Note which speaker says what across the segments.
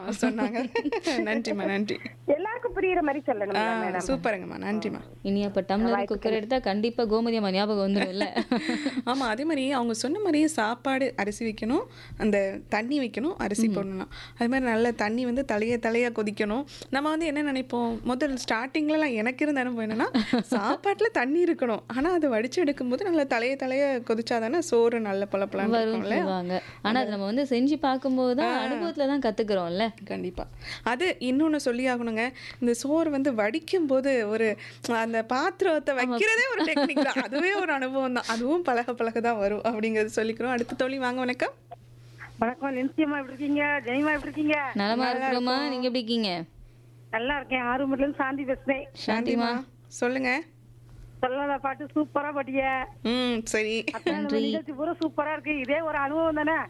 Speaker 1: சொன்னாங்க நன்றிம்மா நன்றி
Speaker 2: எல்லாருக்கும் புரியுற மாதிரி
Speaker 1: ஆ,
Speaker 2: சொல்லணும் மேடம்
Speaker 1: சூப்பருங்கம்மா நன்றிம்மா
Speaker 3: இனி அப்ப டம்ளர் குக்கர் எடுத்தா கண்டிப்பா கோமதி அம்மா ஞாபகம் வந்துரும்ல
Speaker 1: ஆமா அதே மாதிரி அவங்க சொன்ன மாதிரியே சாப்பாடு அரிசி வைக்கணும் அந்த தண்ணி வைக்கணும் அரிசி போடணும் அது மாதிரி நல்ல தண்ணி வந்து தலைய தலையா கொதிக்கணும் நம்ம வந்து என்ன நினைப்போம் முதல் ஸ்டார்டிங்லலாம் எனக்கு இருந்த அனுபவம் என்னன்னா சாப்பாட்டுல தண்ணி இருக்கணும் ஆனா அதை வடிச்சு எடுக்கும்போது நல்ல தலைய தலைய கொதிச்சாதானே சோறு நல்ல பளபளன்னு
Speaker 3: வரும்
Speaker 1: இருக்கும்ல
Speaker 3: சொல்லுவாங்க ஆனா அது நம்ம வந்து செஞ்சு பார்க்கும்போது தான் அனுபவத்துல தான் கத்துக்கிறோம்ல
Speaker 1: கண்டிப்பா அது இன்னொன்னு சொல்லி ஆகணுங்க இந்த சோறு வந்து வடிக்கும் போது ஒரு அந்த பாத்திரத்தை வைக்கிறதே ஒரு டெக்னிக் தான் அதுவே ஒரு அனுபவம் தான் அதுவும் பழக பழக தான் வரும் அப்படிங்கறது சொல்லிக்கிறோம் அடுத்த தோழி வாங்க வணக்கம்
Speaker 2: வணக்கம் லின்சியம்மா எப்படி இருக்கீங்க ஜெனிமா எப்படி இருக்கீங்க
Speaker 3: நலமா இருக்கிறோமா நீங்க எப்படி இருக்கீங்க
Speaker 2: நல்லா இருக்கேன் ஆறுமுட்ல இருந்து சாந்தி பேசுறேன்
Speaker 1: சாந்திமா சொல்லுங்க
Speaker 2: சொல்லாத பாட்டு சூப்பரா பாட்டிய
Speaker 1: ம் சரி
Speaker 2: நிகழ்ச்சி பூரா சூப்பரா இருக்கு இதே ஒரு அனுபவம் தானே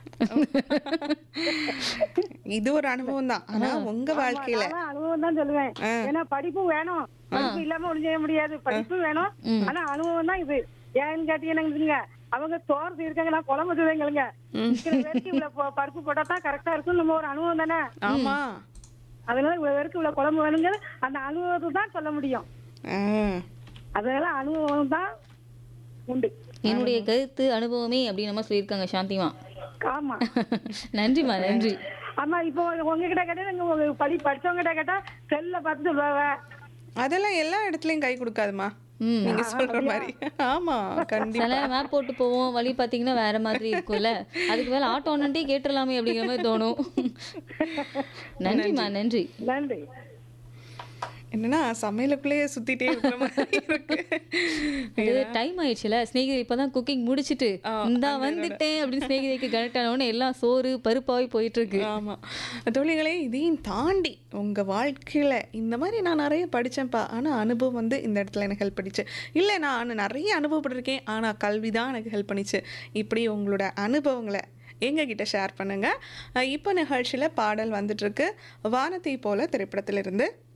Speaker 1: இது ஒரு அனுபவம் தான் ஆனா உங்க வாழ்க்கையில
Speaker 2: நானும் அனுபவம் தான் சொல்லுவேன் ஏன்னா படிப்பும் வேணும் படிப்பு இல்லாம ஒண்ணும் செய்ய முடியாது படிப்பும் வேணும் ஆனா அனுபவம் தான் இது ஏன்னு கேட்டீங்கன்னா அவங்க தோர்த்து இருக்காங்க நான் குழம்பு வச்சுருவேங்க இத்தனை பேருக்கு இவ்வளவு ப- பருப்பு போட்டா தான் கரெக்டா இருக்கும் நம்ம ஒரு அனுபவம் தானே
Speaker 1: ஆமா
Speaker 2: அதனால இவ்வளவு பேருக்கு இவ்வளவு குழம்பு வேணுங்க அந்த அனுபவத்தை தான் சொல்ல முடியும்
Speaker 1: ஆ,
Speaker 2: அதனால அனுபவம் தான் உண்டு
Speaker 3: என்னுடைய கருத்து அனுபவமே அப்படின்னு நம்ம சொல்லியிருக்காங்க சாந்திமா
Speaker 2: ஆமா
Speaker 3: நன்றிமா நன்றி
Speaker 2: ஆமா இப்போ உங்ககிட்ட கேட்டா நீங்க உங்க படி படிச்சவங்க கிட்ட கேட்டா செல்ல பார்த்து சொல்லுவாங்க
Speaker 1: அதெல்லாம் எல்லா இடத்துலயும் கை கொடுக்காதுமா
Speaker 3: ம்.
Speaker 1: நீங்க சொல்ற மாதிரி ஆமா கண்டிப்பா
Speaker 3: சில மேப் போட்டு போவோம் வழி பார்த்தீங்கன்னா வேற மாதிரி இருக்கும்ல அதுக்கு மேல ஆட்டோ ஒன்னே கேட்டுடலாமே அப்படிங்கிற மாதிரி தோணும் நன்றிமா நன்றி
Speaker 2: நன்றி
Speaker 1: என்னன்னா சமையலுக்குள்ளேயே சுத்திட்டே இருக்கிற மாதிரி இருக்கு
Speaker 3: அது டைம் ஆயிடுச்சுல ஸ்நேகிதி இப்பதான் குக்கிங் முடிச்சிட்டு இந்தா வந்துட்டேன் அப்படின்னு ஸ்நேகிதிக்கு கனெக்ட் ஆன உடனே எல்லாம் சோறு பருப்பாவி போயிட்டு இருக்கு
Speaker 1: ஆமா தோழிகளே இதையும் தாண்டி உங்க வாழ்க்கையில இந்த மாதிரி நான் நிறைய படிச்சேன்ப்பா ஆனா அனுபவம் வந்து இந்த இடத்துல எனக்கு ஹெல்ப் பண்ணிச்சு இல்லை நான் நிறைய அனுபவப்பட்டிருக்கேன் ஆனா கல்வி தான் எனக்கு ஹெல்ப் பண்ணிச்சு இப்படி உங்களோட அனுபவங்களை எங்ககிட்ட ஷேர் பண்ணுங்க அஹ் இப்போ நிகழ்ச்சியில பாடல் வந்துட்டு இருக்கு வானத்தை போல திரைப்படத்திலிருந்து